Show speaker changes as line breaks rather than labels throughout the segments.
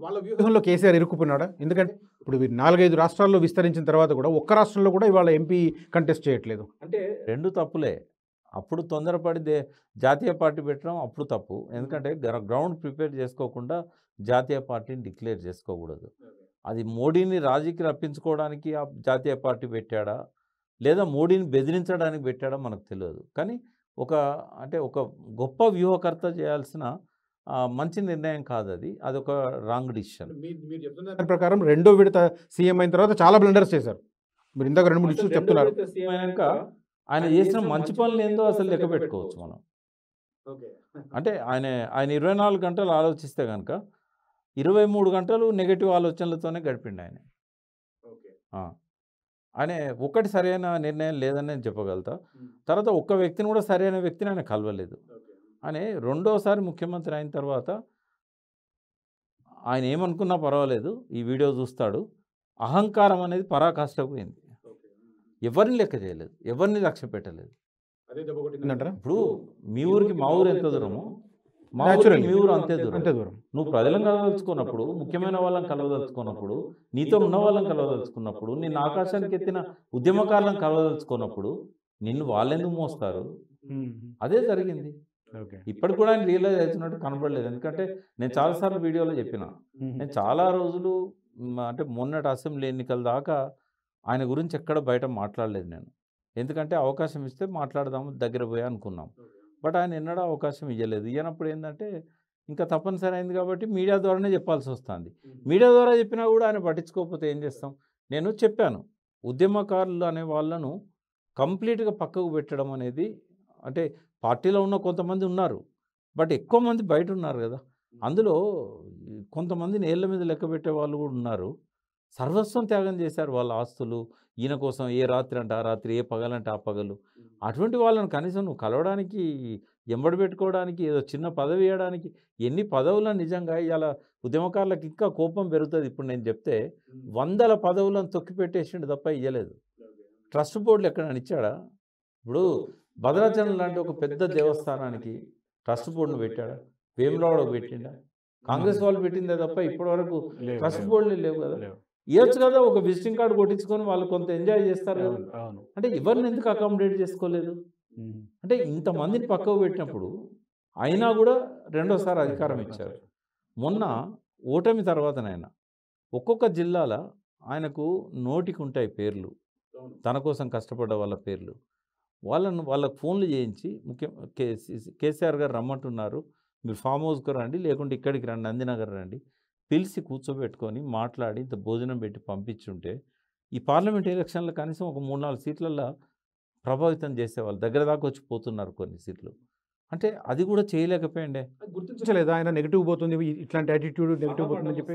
వాళ్ళ వ్యూహంలో కేసీఆర్ ఇరుక్కుపోయినాడా ఎందుకంటే ఇప్పుడు వీరు నాలుగైదు రాష్ట్రాల్లో విస్తరించిన తర్వాత కూడా ఒక్క రాష్ట్రంలో కూడా ఇవాళ ఎంపీ కంటెస్ట్ చేయట్లేదు
అంటే రెండు తప్పులే అప్పుడు తొందరపడి దే జాతీయ పార్టీ పెట్టడం అప్పుడు తప్పు ఎందుకంటే గ్ర- గ్రౌండ్ ప్రిపేర్ చేసుకోకుండా జాతీయ పార్టీని డిక్లేర్ చేసుకోకూడదు అది మోడీని రాజీకి రప్పించుకోవడానికి ఆ జాతీయ పార్టీ పెట్టాడా లేదా మోడీని బెదిరించడానికి పెట్టాడా మనకు తెలియదు కానీ ఒక అంటే ఒక గొప్ప వ్యూహకర్త చేయాల్సిన ఆ, మంచి నిర్ణయం కాదు అది అదొక రాంగ్ డిసిషన్
దాని ప్రకారం రెండో విడత సీఎం అయిన తర్వాత చాలా బ్లండర్స్ చేశారు మీరు ఇందాక రెండు మూడు ఇష్యూస్ చెప్తున్నారు
అయినాక ఆయన చేసిన మంచి పనులు ఏందో అసలు లెక్క పెట్టుకోవచ్చు మనం అంటే ఆయన ఆయన ఇరవై నాలుగు గంటలు ఆలోచిస్తే కనుక ఇరవై మూడు గంటలు నెగటివ్ ఆలోచనలతోనే గడిపిండు ఆయన ఆ. ఆయన ఒక్కటి సరైన నిర్ణయం లేదని నేను చెప్పగలుగుతా తర్వాత ఒక్క వ్యక్తిని కూడా సరైన వ్యక్తిని ఆయన కలవలేదు అని రెండోసారి ముఖ్యమంత్రి అయిన తర్వాత ఆయన ఏమనుకున్నా పర్వాలేదు ఈ వీడియో చూస్తాడు అహంకారం అనేది పరాకాష్ఠకు పోయింది ఎవరిని లెక్క చేయలేదు ఎవరిని లక్ష్య పెట్టలేదు
ఏంటంటారా
ఇప్పుడు మీ ఊరికి మా ఊరు ఎంత దూరమో మా ఊరికి
Naturally.
మీ ఊరు అంతే దూరం
అంతే దూరం
నువ్వు ప్రజలను కలవదలుచుకున్నప్పుడు ముఖ్యమైన వాళ్ళని కలవదలుచుకున్నప్పుడు నీతో ఉన్న వాళ్ళని కలవదలుచుకున్నప్పుడు నిన్ను ఆకాశానికి ఎత్తిన ఉద్యమకారులను కలవదలుచుకున్నప్పుడు నిన్ను వాళ్ళెందుకు మోస్తారు అదే జరిగింది
ఓకే
ఇప్పటికి కూడా ఆయన రియలైజ్ అవుతున్నట్టు కనబడలేదు ఎందుకంటే నేను చాలాసార్లు వీడియోలో చెప్పిన నేను చాలా రోజులు మ్, అంటే మొన్నటి అసెంబ్లీ ఎన్నికల దాకా ఆయన గురించి ఎక్కడ బయట మాట్లాడలేదు నేను ఎందుకంటే అవకాశం ఇస్తే మాట్లాడదాము దగ్గర పోయి అనుకున్నాం బట్ ఆయన ఎన్నడూ అవకాశం ఇవ్వలేదు ఇవ్వనప్పుడు ఏంటంటే ఇంకా తప్పనిసరి అయింది కాబట్టి మీడియా ద్వారానే చెప్పాల్సి వస్తుంది మీడియా ద్వారా చెప్పినా కూడా ఆయన పట్టించుకోకపోతే ఏం చేస్తాం నేను చెప్పాను ఉద్యమకారులు అనే వాళ్ళను కంప్లీట్గా పక్కకు పెట్టడం అనేది అంటే పార్టీలో ఉన్న కొంతమంది ఉన్నారు బట్ ఎక్కువ మంది బయట ఉన్నారు కదా అందులో ఈ కొంతమంది నేళ్ల మీద లెక్క పెట్టే వాళ్ళు కూడా ఉన్నారు సర్వస్వం త్యాగం చేశారు వాళ్ళ ఆస్తులు ఈయన కోసం ఏ రాత్రి అంటే ఆ రాత్రి ఏ పగలంటే ఆ పగలు అటువంటి వాళ్ళని కనీసం నువ్వు కలవడానికి ఎంబడి పెట్టుకోవడానికి ఏదో చిన్న పదవి ఇవ్వడానికి ఎన్ని పదవులను నిజంగా ఇవాళ ఉద్యమకారులకు ఇంకా కోపం పెరుగుతుంది ఇప్పుడు నేను చెప్తే వందల పదవులను తొక్కి పెట్టేసిండు తప్ప ఇవ్వలేదు ట్రస్ట్ బోర్డులు ఎక్కడైనా ఇచ్చాడా ఇప్పుడు భద్రాచలం లాంటి ఒక పెద్ద దేవస్థానానికి ట్రస్ట్ బోర్డును పెట్టాడా వేములవాడకు పెట్టిండా కాంగ్రెస్ వాళ్ళు పెట్టిందే తప్ప ఇప్పటివరకు ట్రస్ట్ బోర్డులు లేవు కదా ఇవ్వచ్చు కదా ఒక విజిటింగ్ కార్డు కొట్టించుకొని వాళ్ళు కొంత ఎంజాయ్ చేస్తారు కదా
అవును అవును
అంటే ఎవరిని ఎందుకు అకామిడేట్ చేసుకోలేదు
ఉమ్.
అంటే ఇంతమందిని పక్కకు పెట్టినప్పుడు అయినా కూడా రెండోసారి అధికారం ఇచ్చారు మొన్న ఓటమి తర్వాతనైనా ఒక్కొక్క జిల్లాల ఆయనకు నోటికి ఉంటాయి పేర్లు తన కోసం కష్టపడ్డ వాళ్ళ పేర్లు వాళ్ళను వాళ్ళకు ఫోన్లు చేయించి ముఖ్య కేసీ- కేసీఆర్ గారు రమ్మంటున్నారు మీరు ఫామ్ హౌస్కి రండి లేకుంటే ఇక్కడికి రండి నందినగర్ రండి పిలిచి కూర్చోబెట్టుకొని మాట్లాడి ఇంత భోజనం పెట్టి పంపించుంటే ఈ పార్లమెంట్ ఎలక్షన్లో కనీసం ఒక మూడు నాలుగు సీట్లలో ప్రభావితం చేసేవాళ్ళు దగ్గర దాకా వచ్చి పోతున్నారు కొన్ని సీట్లు అంటే అది కూడా చేయలేకపోయిండే
గుర్తించలేదు ఆయన నెగిటివ్ పోతుంది ఇ- ఇట్లాంటి యాటిట్యూడ్ నెగిటివ్ పోతుందని చెప్పి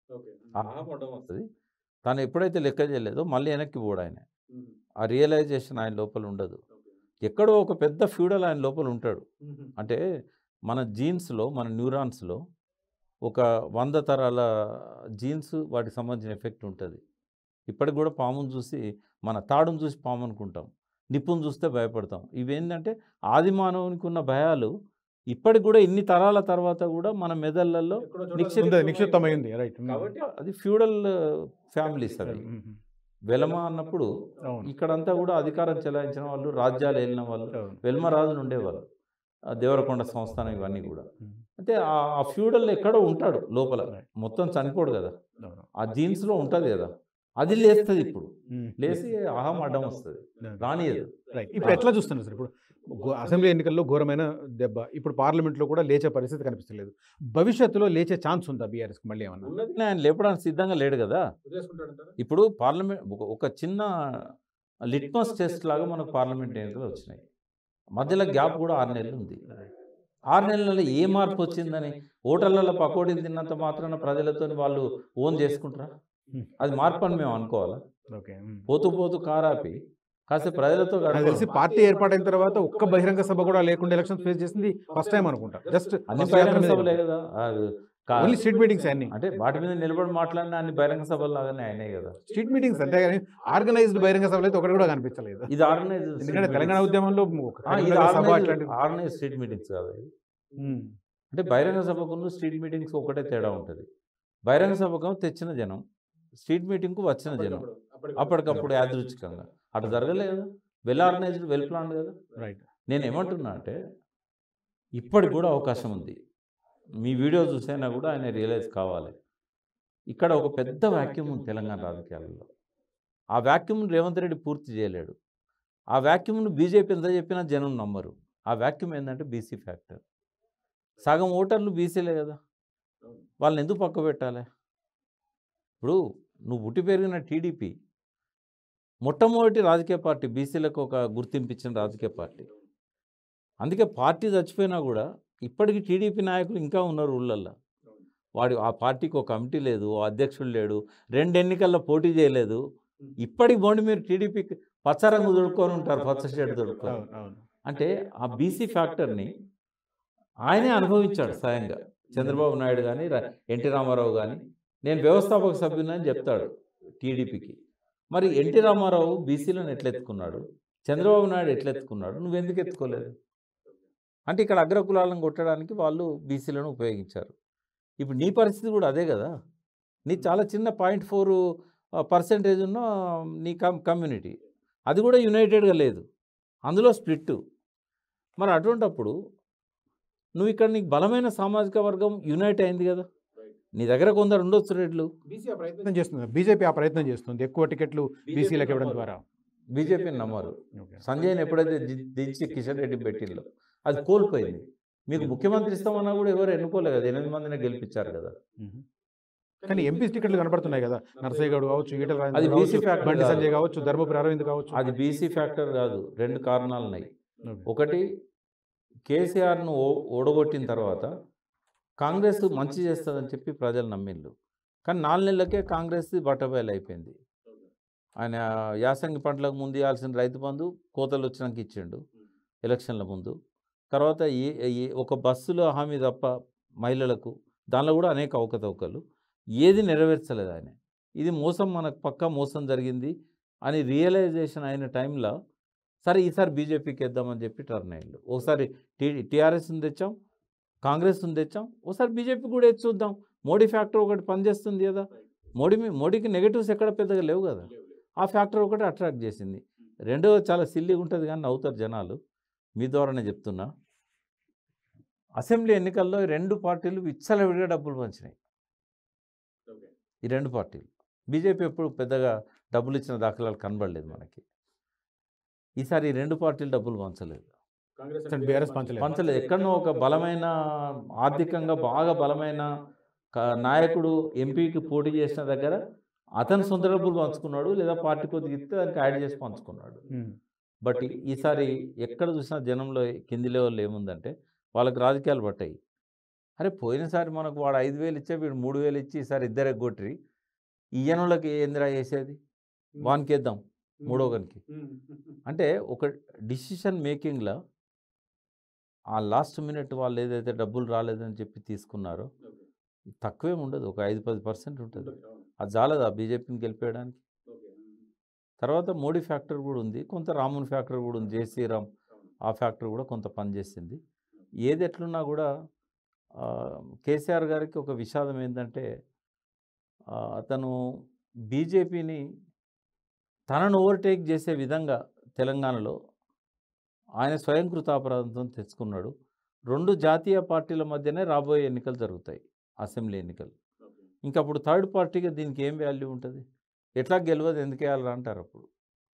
ఆహపడడం వస్తుంది తను ఎప్పుడైతే లెక్క చేయలేదో మళ్ళీ వెనక్కి పోడు ఆయన ఆ రియలైజేషన్ ఆయన లోపల ఉండదు ఎక్కడో ఒక పెద్ద ఫ్యూడల్ ఆయన లోపల ఉంటాడు అంటే మన జీన్స్లో మన న్యూరాన్స్లో ఒక వంద తరాల జీన్స్ వాటికి సంబంధించిన ఎఫెక్ట్ ఉంటుంది ఇప్పటికి కూడా పామును చూసి మన తాడును చూసి పాము అనుకుంటాం నిప్పును చూస్తే భయపడతాం ఇవేంటంటే ఆది మానవునికి ఉన్న భయాలు ఇప్పటికి కూడా ఇన్ని తరాల తర్వాత కూడా మన మెదళ్ళల్లో నిక్షిప్త-
ఉంది, నిక్షిప్తమైంది రైట్
కాబట్టి అది ఫ్యూడల్ ఫ్యామిలీస్ అవి వెలమ అన్నప్పుడు
అవును
ఇక్కడంతా కూడా అధికారం చెలాయించిన వాళ్ళు రాజ్యాలు వెళ్ళిన వాళ్ళు
అవును.
వెల్మ రాజులు ఉండేవాళ్ళు ఆ దేవరకొండ సంస్థానం ఇవన్నీ కూడా
ఉమ్.
అంటే ఆ ఆ ఫ్యూడల్ ఎక్కడో ఉంటాడు లోపల మొత్తం చనిపోడు కదా
అవును.
ఆ జీన్స్లో ఉంటుంది కదా అది లేస్తుంది ఇప్పుడు
ఉమ్.
లేచి అహం అడ్డం వస్తుంది రానియదు
రైట్ ఇప్పుడు ఎట్లా చూస్తున్నారు సార్ ఇప్పుడు గో- అసెంబ్లీ ఎన్నికల్లో ఘోరమైన దెబ్బ ఇప్పుడు పార్లమెంట్లో కూడా లేచే పరిస్థితి కనిపిస్తలేదు భవిష్యత్తులో లేచే ఛాన్స్ ఉందా బీఆర్ఎస్ మళ్ళీ ఏమన్నా
ఉన్నది ఆయన లేపడానికి సిద్ధంగా లేడు కదా ఇప్పుడు పార్లమెంట్ ఒక- ఒక చిన్న లిట్మస్ టెస్ట్ లాగా మనకు పార్లమెంట్ ఎన్నికలు వచ్చినాయి మధ్యలో గ్యాప్ కూడా ఆరు నెలలు ఉంది ఆరు నెలలలో ఏ మార్పు వచ్చిందని ఓటర్లలో పకోడీలు తిన్నంత మాత్రాన ప్రజలతో వాళ్ళు ఓన్ చేసుకుంటారా అది మార్పు అని మేము అనుకోవాలా
ఓకే
పోతూ పోతూ కారాపి కాసేపు ప్రజలతో
నాకు తెలిసి
గడపాలి.
పార్టీ ఏర్పాటైన తర్వాత ఒక్క బహిరంగ సభ కూడా లేకుండా ఎలక్షన్ ఫేస్ చేసింది ఫస్ట్ టైం అనుకుంటా జస్ట్
అన్ని బహిరంగ సభలే కదా ఆ, కా-
ఓన్లీ స్ట్రీట్ మీటింగ్స్ అన్ని
అంటే వాటి మీద నిలబడి మాట్లాడిన అన్ని బహిరంగ సభలు లాగానే అయినాయి కదా
స్ట్రీట్ మీటింగ్స్ అంతే కానీ ఆర్గనైజ్డ్ బహిరంగ సభలు అయితే ఒకటి కూడా కనిపించలేదు
ఇది ఆర్గనైజ్
ఎందుకంటే తెలంగాణ ఉద్యమంలో ఒక
ఇది
కరీంనగర్ సభ
ఆర్గనైజ్
అట్లాంటివి
ఆర్గనైజ్ స్ట్రీట్ మీటింగ్స్ కాదు ఇది.
ఉమ్.
అంటే బహిరంగ సభకును స్ట్రీట్ మీటింగ్స్ ఒకటే తేడా ఉంటుంది బహిరంగ సభకు తెచ్చిన జనం స్ట్రీట్ మీటింగ్కు వచ్చిన జనం అప్పటికప్పుడు యాదృచ్ఛికంగా అటు జరగలే కదా వెల్ ఆర్గనైజ్డ్ వెల్ ప్లాన్ కదా
రైట్
నేను ఏమంటున్నా అంటే ఇప్పటికి కూడా అవకాశం ఉంది మీ వీడియో చూసైనా కూడా ఆయన రియలైజ్ కావాలి ఇక్కడ ఒక పెద్ద వాక్యూమ్ ఉంది తెలంగాణ రాజకీయాలలో ఆ వ్యాక్యూమ్ను రేవంత్ రెడ్డి పూర్తి చేయలేడు ఆ వ్యాక్యూమ్ను బీజేపీ ఎంత చెప్పినా జనం నమ్మరు ఆ వ్యాక్యూమ్ ఏంటంటే బీసీ ఫ్యాక్టర్ సగం ఓటర్లు బీసీలే కదా వాళ్ళని ఎందుకు పక్క పెట్టాలి ఇప్పుడు నువ్వు పుట్టి పెరిగిన టీడీపీ మొట్టమొదటి రాజకీయ పార్టీ బీసీలకు ఒక గుర్తింపు ఇచ్చిన రాజకీయ పార్టీ అందుకే పార్టీ చచ్చిపోయినా కూడా ఇప్పటికీ టీడీపీ నాయకులు ఇంకా ఉన్నారు ఊళ్ళల్లో వాడి ఆ పార్టీకి ఒక కమిటీ లేదు ఓ అధ్యక్షుడు లేడు రెండు ఎన్నికల్లో పోటీ చేయలేదు ఇప్పటికి బోండి మీరు టీడీపీకి పచ్చరంగు దొడుక్కొని ఉంటారు పచ్చ షర్ట్ దొడుక్కొని
అవును అవును
అంటే ఆ బీసీ ఫ్యాక్టర్ని ఆయనే అనుభవించాడు స్వయంగా చంద్రబాబు నాయుడు కానీ ఎన్టీ రామారావు కానీ నేను వ్యవస్థాపక సభ్యులని చెప్తాడు టీడీపీకి మరి ఎన్టీ రామారావు బీసీలను ఎట్లెత్తుకున్నాడు చంద్రబాబు నాయుడు ఎట్లెత్తుకున్నాడు నువ్వెందుకు ఎత్తుకోలేదు అంటే ఇక్కడ అగ్రకులాలను కొట్టడానికి వాళ్ళు బీసీలను ఉపయోగించారు ఇప్పుడు నీ పరిస్థితి కూడా అదే కదా నీ చాలా చిన్న పాయింట్ ఫోర్ పర్సెంటేజ్ ఉన్న నీ కమ్ కమ్యూనిటీ అది కూడా యునైటెడ్గా లేదు అందులో స్ప్లిట్ మరి అటువంటప్పుడు నువ్వు ఇక్కడ నీకు బలమైన సామాజిక వర్గం యునైట్ అయింది కదా నీ దగ్గర కొందరు ఉండొచ్చు రెడ్లు
బీసీ ఆ ప్రయత్నం చేస్తుంది బీజేపీ ఆ ప్రయత్నం చేస్తుంది ఎక్కువ టికెట్లు బీసీలకు ఇవ్వడం ద్వారా
బీజేపీని నమ్మరు సంజయ్ని ఎప్పుడైతే ది- దించి కిషన్ రెడ్డి పెట్టిల్లో అది కోల్పోయింది మీకు ముఖ్యమంత్రి ఇస్తామన్నా కూడా ఎవరు ఎన్నుకోలేదు కదా ఎనిమిది మందిని గెలిపించారు కదా
మ్మ్. కానీ ఎంపీ టికెట్లు కనపడుతున్నాయి కదా నరసయ్య గౌడ్ కావచ్చు ఈటల రాజేంద్ర
అది
కావచ్చు,
BC ఫ్యాక్టర్
బండి
కాదు.
సంజయ్ కావచ్చు ధర్మపురి అరవింద్ కావచ్చు
అది బీసీ ఫ్యాక్టర్ కాదు రెండు కారణాలు ఉన్నాయి
ఓకే.
ఒకటి కేసీఆర్ను ఓ- ఓడగొట్టిన తర్వాత కాంగ్రెస్ మంచి చేస్తుందని చెప్పి ప్రజలు నమ్మిండ్రు కానీ నాలుగు నెలలకే కాంగ్రెస్ బట్టబయలు అయిపోయింది ఆయన యాసంగి పంటలకు ముందు ఇవ్వాల్సిన రైతు బంధు కోతలు వచ్చినాక ఇచ్చిండు ఎలక్షన్ల ముందు తర్వాత ఏ ఏ- ఒక బస్సులో హామీ తప్ప మహిళలకు దానిలో కూడా అనేక అవకతవకలు ఏది నెరవేర్చలేదు ఆయన ఇది మోసం మనకు పక్కా మోసం జరిగింది అని రియలైజేషన్ అయిన టైంలో సరే ఈసారి బీజేపీకి వేద్దామని చెప్పి టర్న్ అయ్యిండు ఒకసారి టీ టీఆర్ఎస్ని తెచ్చాం కాంగ్రెస్ని తెచ్చాం ఒకసారి బీజేపీ కూడా వేసి చూద్దాం మోడీ ఫ్యాక్టర్ ఒకటి పనిచేస్తుంది కదా మోడీ మీ- మోడీకి నెగటివ్స్ ఎక్కడ పెద్దగా లేవు కదా ఆ ఫ్యాక్టర్ ఒకటి అట్రాక్ట్ చేసింది రెండవ చాలా సిల్లీగా ఉంటుంది కానీ నవ్వుతారు జనాలు మీ ద్వారానే చెప్తున్నా అసెంబ్లీ ఎన్నికల్లో ఈ రెండు పార్టీలు విచ్చలవిడిగా డబ్బులు పంచినాయి ఈ రెండు పార్టీలు బీజేపీ ఎప్పుడు పెద్దగా డబ్బులు ఇచ్చిన దాఖలాలు కనబడలేదు మనకి ఈసారి ఈ రెండు పార్టీలు డబ్బులు పంచలేదు
బీఆర్ఎస్ పంచలేదు
పంచలేదు ఎక్కడనో ఒక బలమైన ఆర్థికంగా బాగా బలమైన క- నాయకుడు ఎంపీకి పోటీ చేసిన దగ్గర అతను సొంత డబ్బులు పంచుకున్నాడు లేదా పార్టీ కొద్దిగా ఇస్తే దానికి యాడ్ చేసి పంచుకున్నాడు
మ్మ్.
బట్ ఈసారి ఎక్కడ చూసినా జనంలో కింది లెవెల్లో ఏముందంటే వాళ్ళకి రాజకీయాలు పట్టాయి అరే పోయినసారి మనకు వాడు ఐదు వేలు ఇచ్చే వీడు మూడు వేలు ఇచ్చి ఈసారి ఇద్దరు ఎగ్గొట్టి ఈయనోళ్ళకి ఏందిరా చేసేది వానికి వేద్దాం మూడో గనికి అంటే ఒక డిసిషన్ మేకింగ్లో ఆ లాస్ట్ మినిట్ వాళ్ళు ఏదైతే డబ్బులు రాలేదని చెప్పి తీసుకున్నారో తక్కువేం ఉండదు ఒక ఐదు పది పర్సెంట్ ఉంటుంది అది చాలదా బీజేపీని గెలిపేయడానికి తర్వాత మోడీ ఫ్యాక్టర్ కూడా ఉంది కొంత రామున్ ఫ్యాక్టర్ కూడా ఉంది జై శ్రీరామ్ ఆ ఫ్యాక్టర్ కూడా కొంత పనిచేసింది ఏది ఎట్లున్నా కూడా ఆ, కేసీఆర్ గారికి ఒక విషాదం ఏంటంటే ఆ, అతను బీజేపీని తనను ఓవర్టేక్ చేసే విధంగా తెలంగాణలో ఆయన స్వయం కృతాపరాధంతో తెచ్చుకున్నాడు రెండు జాతీయ పార్టీల మధ్యనే రాబోయే ఎన్నికలు జరుగుతాయి అసెంబ్లీ ఎన్నికలు ఇంకా అప్పుడు థర్డ్ పార్టీగా దీనికి ఏం వాల్యూ ఉంటుంది ఎట్లా గెలవదు ఎందుకు వేయాలరా అంటారు అప్పుడు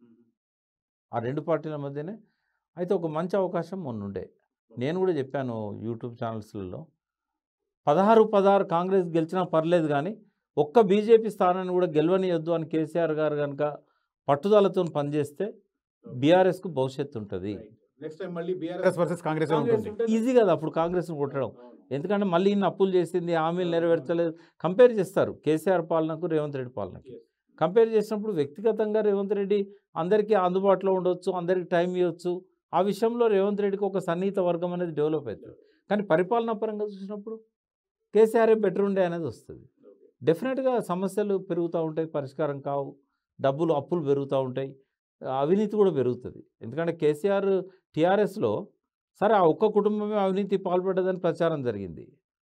ఆ రెండు పార్టీల మధ్యనే అయితే ఒక మంచి అవకాశం మొన్నుండే నేను కూడా చెప్పాను యూట్యూబ్ ఛానల్స్లలో పదహారు పదహారు కాంగ్రెస్ గెలిచినా పర్లేదు కానీ ఒక్క బీజేపీ స్థానాన్ని కూడా గెలవనియొద్దు అని కేసీఆర్ గారు కనుక పట్టుదలతో పనిచేస్తే బీఆర్ఎస్కు భవిష్యత్తు ఉంటుంది
నెక్స్ట్ టైం మళ్ళీ బీఆర్ఎస్ వర్సెస్ కాంగ్రెస్ ఉంటుంది
ఈజీ కదా అప్పుడు కాంగ్రెస్ని కొట్టడం ఎందుకంటే మళ్ళీ ఇన్ని అప్పులు చేసింది హామీలు నెరవేర్చలేదు కంపేర్ చేస్తారు కేసీఆర్ పాలనకు రేవంత్ రెడ్డి పాలనకి కంపేర్ చేసినప్పుడు వ్యక్తిగతంగా రేవంత్ రెడ్డి అందరికీ అందుబాటులో ఉండొచ్చు అందరికీ టైం ఇవ్వచ్చు ఆ విషయంలో రేవంత్ రెడ్డికి ఒక సన్నిహిత వర్గం అనేది డెవలప్ అవుతుంది కానీ పరిపాలనా పరంగా చూసినప్పుడు కేసీఆర్ బెటర్ ఉండే అనేది వస్తుంది డెఫినెట్గా సమస్యలు పెరుగుతూ ఉంటాయి పరిష్కారం కావు డబ్బులు అప్పులు పెరుగుతూ ఉంటాయి అవినీతి కూడా పెరుగుతుంది ఎందుకంటే కేసీఆర్ టీఆర్ఎస్లో సరే ఆ ఒక్క కుటుంబమే అవినీతి పాల్పడ్డదని ప్రచారం జరిగింది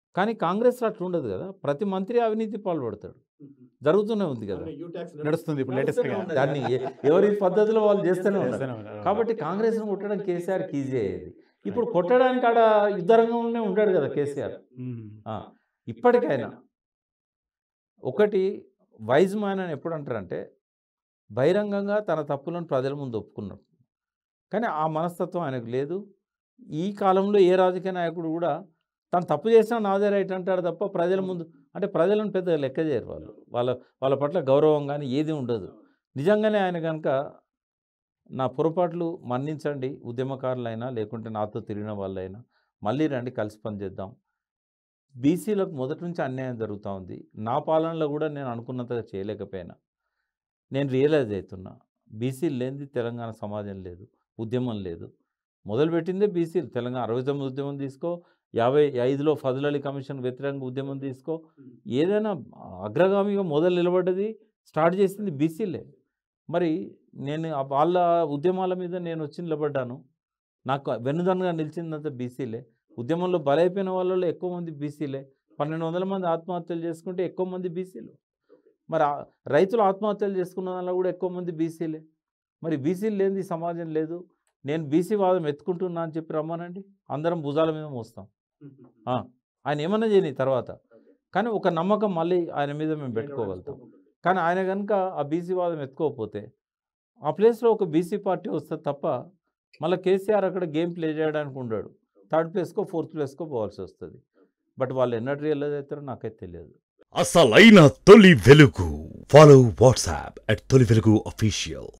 కానీ కాంగ్రెస్లో అట్లా ఉండదు కదా ప్రతి మంత్రి అవినీతి పాల్పడతాడు జరుగుతూనే ఉంది కదా
నడుస్తుంది ఇప్పుడు లేటెస్ట్గా
దాన్ని ఎ- ఎవరి పద్ధతిలో వాళ్ళు చేస్తూనే ఉన్నారు కాబట్టి కాంగ్రెస్ను కొట్టడం కేసీఆర్కి ఈజీ అయ్యేది ఇప్పుడు కొట్టడానికి ఆడ యుద్ధరంగంలోనే ఉంటాడు కదా కేసీఆర్ ఆ, ఇప్పటికైనా ఒకటి వైజ్ మ్యాన్ అని ఎప్పుడు అంటారంటే బహిరంగంగా తన తప్పులను ప్రజల ముందు ఒప్పుకున్నాడు కానీ ఆ మనస్తత్వం ఆయనకు లేదు ఈ కాలంలో ఏ రాజకీయ నాయకుడు కూడా తను తప్పు చేసినా నాదే రైట్ అంటాడు తప్ప ప్రజల ముందు అంటే ప్రజలను పెద్దగా లెక్క చేయరు వాళ్ళు వాళ్ళ వాళ్ళ పట్ల గౌరవం కానీ ఏది ఉండదు నిజంగానే ఆయన కనుక నా పొరపాట్లు మన్నించండి ఉద్యమకారులైనా లేకుంటే నాతో తిరిగిన వాళ్ళైనా మళ్ళీ రండి కలిసి పనిచేద్దాం బీసీలకు మొదటి నుంచి అన్యాయం జరుగుతూ ఉంది నా పాలనలో కూడా నేను అనుకున్నంతగా చేయలేకపోయినా నేను రియలైజ్ అవుతున్నా బీసీలు లేనిది తెలంగాణ సమాజం లేదు ఉద్యమం లేదు మొదలుపెట్టిందే బీసీలు తెలంగాణ అరవై తొమ్మిది ఉద్యమం తీసుకో యాభై ఐదులో ఫజల్ అలీ కమిషన్ వ్యతిరేకంగా ఉద్యమం తీసుకో ఏదైనా అగ్రగామిగా మొదలు నిలబడ్డది స్టార్ట్ చేసింది బీసీలే మరి నేను ఆ వాళ్ళ ఉద్యమాల మీద నేను వచ్చి నిలబడ్డాను నాకు వెన్నుదన్నుగా నిలిచిందంతా బీసీలే ఉద్యమంలో బలైపోయిన వాళ్ళలో ఎక్కువ మంది బీసీలే పన్నెండు వందల మంది ఆత్మహత్యలు చేసుకుంటే ఎక్కువ మంది బీసీలు మరి ఆ రైతులు ఆత్మహత్యలు చేసుకున్న దానిలో కూడా ఎక్కువ మంది బీసీలే మరి బీసీలు లేనిది ఈ సమాజం లేదు నేను బీసీ వాదం ఎత్తుకుంటున్నా అని చెప్పి రమ్మానండి అందరం భుజాల మీద మోస్తాం ఆ, ఆయన ఏమన్నా చేయని తర్వాత కానీ ఒక నమ్మకం మళ్ళీ ఆయన మీద మేము పెట్టుకోగలుగుతాం కానీ ఆయన కనుక ఆ బీసీ వాదం ఎత్తుకోకపోతే ఆ ప్లేస్లో ఒక బీసీ పార్టీ వస్తుంది తప్ప మళ్ళీ కేసీఆర్ అక్కడ గేమ్ ప్లే చేయడానికి ఉండడు థర్డ్ ప్లేస్కో ఫోర్త్ ప్లేస్కో పోవాల్సి వస్తుంది బట్ వాళ్ళు ఎన్నటి రియలైజ్ అవుతారో నాకైతే తెలియదు
అసలైన తొలి వెలుగు ఫాలో వాట్సాప్ అట్ తొలి వెలుగు అఫీషియల్